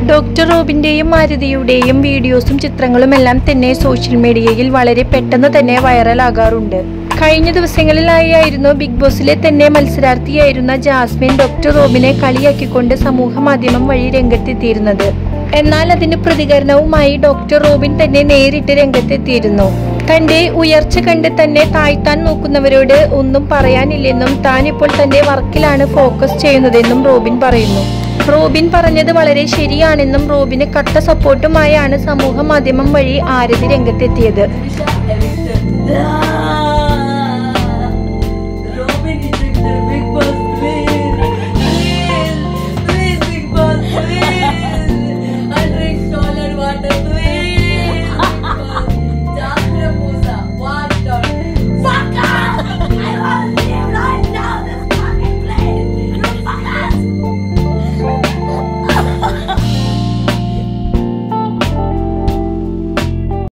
Doctor റോബിന്റെയും മാരുതിയുടെയും വീഡിയോസും ചിത്രങ്ങളും എല്ലാം തന്നെ സോഷ്യൽ മീഡിയയിൽ വളരെ പെട്ടെന്ന് തന്നെ വൈറലാകാറുണ്ട് കഴിഞ്ഞ ദിവസങ്ങളിലായിരുന്നു ബിഗ് ബോസിലെ തന്നെ മത്സരാർത്ഥിയായിരുന്ന ജാസ്മിൻ ഡോക്ടർ റോബിനെ കളിയാക്കിക്കൊണ്ട് സമൂഹ മാധ്യമം വഴി രംഗത്തെത്തിയിരുന്നത് എന്നാൽ അതിന് പ്രതികരണവുമായി ഡോക്ടർ റോബിൻ തന്നെ നേരിട്ട് രംഗത്തെത്തിയിരുന്നു തന്റെ ഉയർച്ച കണ്ട് തന്നെ താഴ്ത്താൻ നോക്കുന്നവരോട് ഒന്നും പറയാനില്ലെന്നും താൻ ഇപ്പോൾ തന്റെ വർക്കിലാണ് ഫോക്കസ് ചെയ്യുന്നതെന്നും റോബിൻ പറയുന്നു റോബിൻ പറഞ്ഞത് വളരെ ശരിയാണെന്നും റോബിന് കട്ട സപ്പോർട്ടുമായാണ് സമൂഹ മാധ്യമം വഴി ആരതി രംഗത്തെത്തിയത് everything.